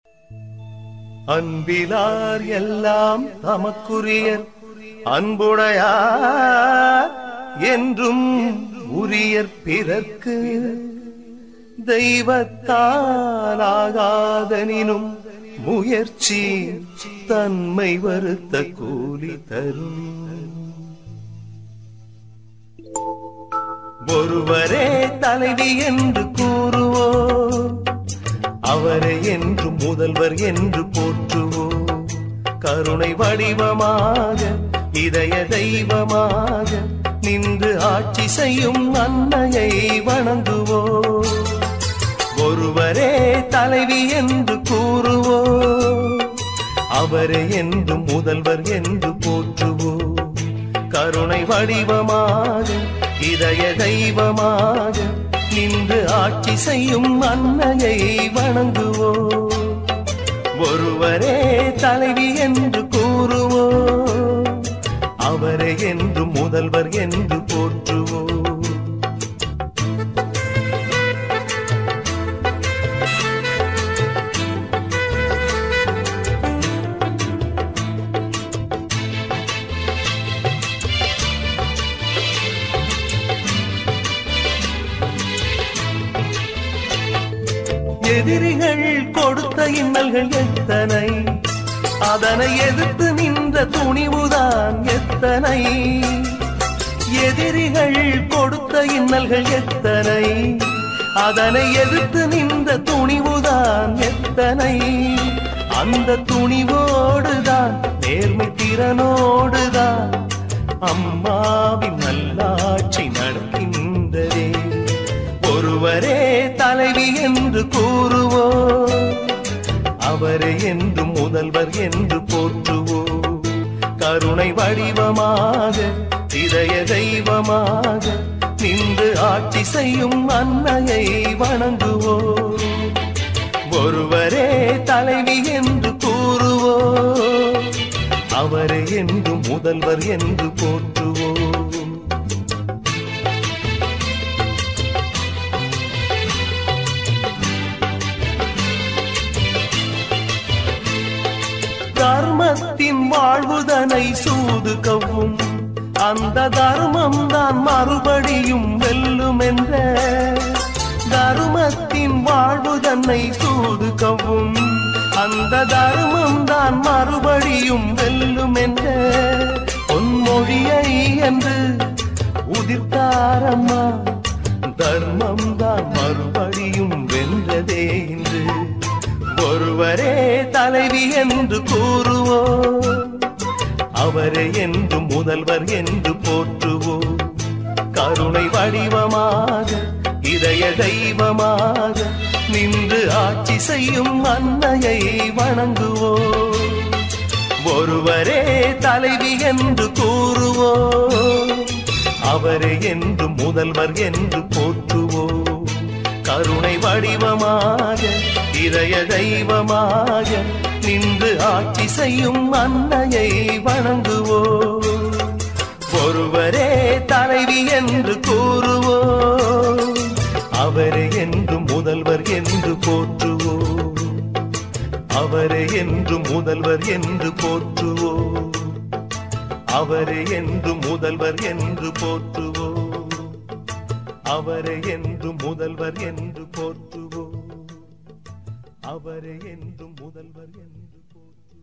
அன்பிலார் எல்லாம் தமக்குரியர் அன்புடையார் என்றும் உரியர் பிறர்க்கு தெய்வத்தாலாகாதனினும் முயற்சி தன்மை வருத்த கூலி தரும் ஒருவரே தலைவி என்று கூறுவோம் அவரை என்று முதல்வர் என்று போற்றுவோம் கருணை வடிவமாக இதய தெய்வமாக நின்று ஆட்சி செய்யும் அன்னையை வணங்குவோம் ஒருவரே தலைவி என்று கூறுவோம் அவரை என்று முதல்வர் என்று போற்றுவோம் கருணை வடிவமாக இதய தெய்வமாக நின்று ஆட்சி செய்யும் அன்னையை வணங்குவோம் ஒருவரே தலைவி என்று கூறுவோம் அவரை என்று முதல்வர் என்று போற்றுவோம் எதிரிகள் கொடுத்த இன்னல்கள் எத்தனை அதனை எதிர்த்து நின்ற துணிவுதான் எத்தனை எதிரிகள் கொடுத்த இன்னல்கள் எத்தனை அதனை எதிர்த்து நின்ற துணிவுதான் எத்தனை அந்த துணிவோடுதான் நேர்மை திறனோடுதான் அம்மாவின் நல்லாட்சி நடக்கின்றதே ஒருவரே தலைவி என்று கூறுவோம் அவரை என்று முதல்வர் என்று போற்றுவோம் கருணை வடிவமாக இதய தெய்வமாக நின்று ஆட்சி செய்யும் அன்னையை வணங்குவோம் ஒருவரே தலைவி என்று கூறுவோம் அவரை என்று முதல்வர் என்று போற்றுவோம் தர்மத்தின் வாழ்வுதனை சூது கவ்வும் அந்த தர்மம் தான் மறுபடியும் வெல்லும் என்ற தர்மத்தின் வாழ்வு தன்னை சூது கவ்வும் அந்த தர்மம் தான் மறுபடியும் வெல்லும் என்ற பொன்மொழியை என்று உதிர்த்தாரம்மா தர்மம் தான் மறுபடியும் வென்றதே என்று ஒருவரே தலைவி என்று கூறுவோம் அவரை என்று முதல்வர் என்று போற்றுவோம் கருணை வடிவமாக இதய தெய்வமாக நின்று ஆட்சி செய்யும் அன்னையை வணங்குவோம் ஒருவரே தலைவி என்று கூறுவோம் அவரை என்று முதல்வர் என்று போற்றுவோம் கருணை வடிவமாக இதய தெய்வமாக நின்று ஆட்சி செய்யும் அன்னையை வணங்குவோம் ஒருவரே தலைவி என்று கூறுவோம் அவரை என்று முதல்வர் என்று போற்றுவோம் அவரை என்று முதல்வர் என்று போற்றுவோம் அவரை என்று முதல்வர் என்று போற்றுவோம் அவரை என்று முதல்வர் என்று போற்றுவோம் அவரை என்று முதல்வர் என்று போற்றுவோம்